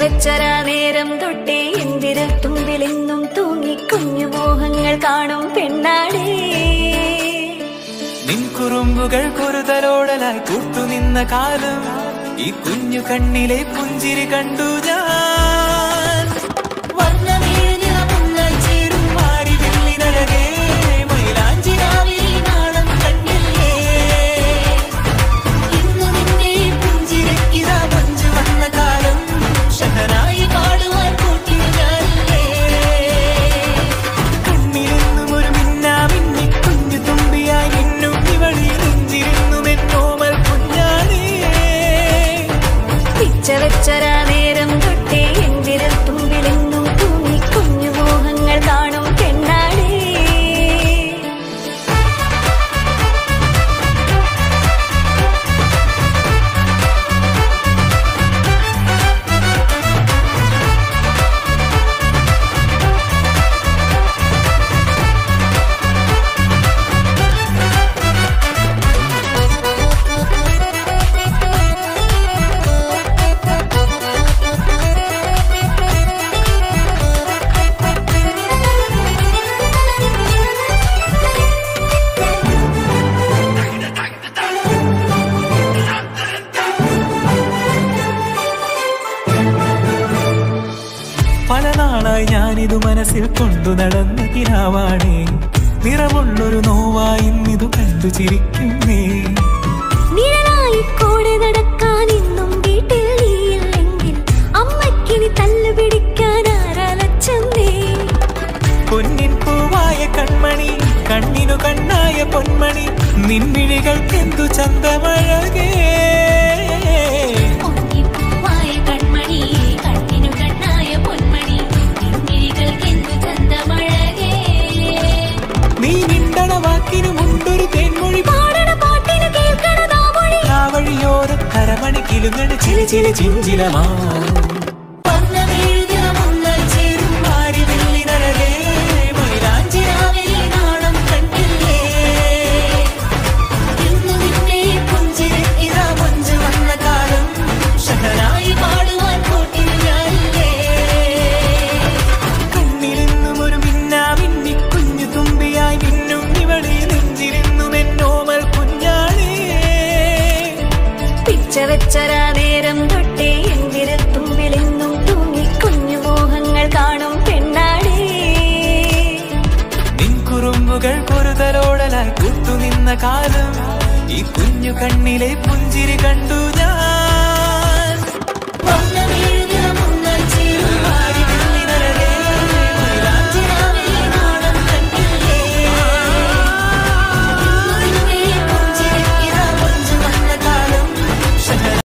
വെച്ചരാ നേരം തൊട്ടേ എന്തിരൽ തുമ്പിലെന്നും തൂങ്ങി കുഞ്ഞു മോഹങ്ങൾ കാണും പെണ്ണാടേ നിൻ കുറുമ്പുകൾ കുറുതലോടലായി കൂട്ടുനിന്ന കാലം ഈ കുഞ്ഞു കണ്ണിലെ പുഞ്ചിരി കണ്ടു ഞാൻ വർണ്ണമേനിളമുങ്ങായി ചേരും മാറി വെള്ളിനഴകേ, മൈലാഞ്ചി രാവിലെ നാളം കണ്ടില്ലേ? ഇന്നു നിന്നെ പുഞ്ചിരിക്കിതാ മഞ്ജു വന്ന കാലം ഷഹനായി പാടുവാൻ കൂട്ടിനു ഞാനില്ലേ കണ്ണിലെന്നും ഒരു മിന്നാമിന്നി കുഞ്ഞു തുമ്പിയായി മിന്നും ഇവളി നെഞ്ചിരുന്നു മെന്നോമൽ കുഞ്ഞാണേ പിച്ച വെച്ചരാ നേരം തൊട്ടേ എന്തിരൽ തുമ്പിലെന്നും തൂങ്ങി കുഞ്ഞു മോഹങ്ങൾ കാണും പെണ്ണാടേ പല നാളായി ഞാനിതു മനസ്സിൽ കൊണ്ടു നടന്ന കിനാവാണേ നിറമുള്ളൊരു നോവായി ഇന്നിതു കണ്ടു ചിരിക്കുന്നേ നിഴലായി കൂടെ നടക്കാൻ ഇന്നും വീട്ടിൽ നീയില്ലെങ്കിൽ അമ്മയ്ക്കിനി തല്ലു പിടിക്കാൻ ആരാലച്ചെന്നേ പൊന്നിൻ പൂവായ കൺമണി കണ്ണിനു കണ്ണായ പൊന്മണി നിൻമിഴികൾക്കെന്തു ചന്തമഴകേ പൊന്നിപ്പൂവായ കൺമണി കണ്ണിനു കണ്ണായ പൊന്മണി കിങ്ങിരികൾക്കെന്തു ചന്തമഴകേ നീ നിണ്ടണ വാക്കിനു മുണ്ടൊരു തേൻമൊഴി പാടണ പാട്ടിനു കേൾക്കണതാ മൊഴി ആ വഴിയോര കരമണി കിലുങ്ങണ ചില ചില ചിഞ്ചിലമാ കണ്ണിലെന്നും ഒരു മിന്നാമിന്നി കുഞ്ഞു തുമ്പിയായി മിന്നും ഇവളെ നെഞ്ചിരുന്നും എന്നോമൽ കുഞ്ഞാണേ പിച്ച വെച്ചരാ നേരം തൊട്ടേ എന്തിരൽ തുമ്പിലെന്നും തൂങ്ങി കുഞ്ഞു മോഹങ്ങൾ കാണും പെണ്ണാടേ നിൻ കുറുമ്പുകൾ കുറുതലോടലായി കൂട്ടുനിന്ന കാലം ഈ കുഞ്ഞു കണ്ണിലെ പുഞ്ചിരി കണ്ടു ഞാൻ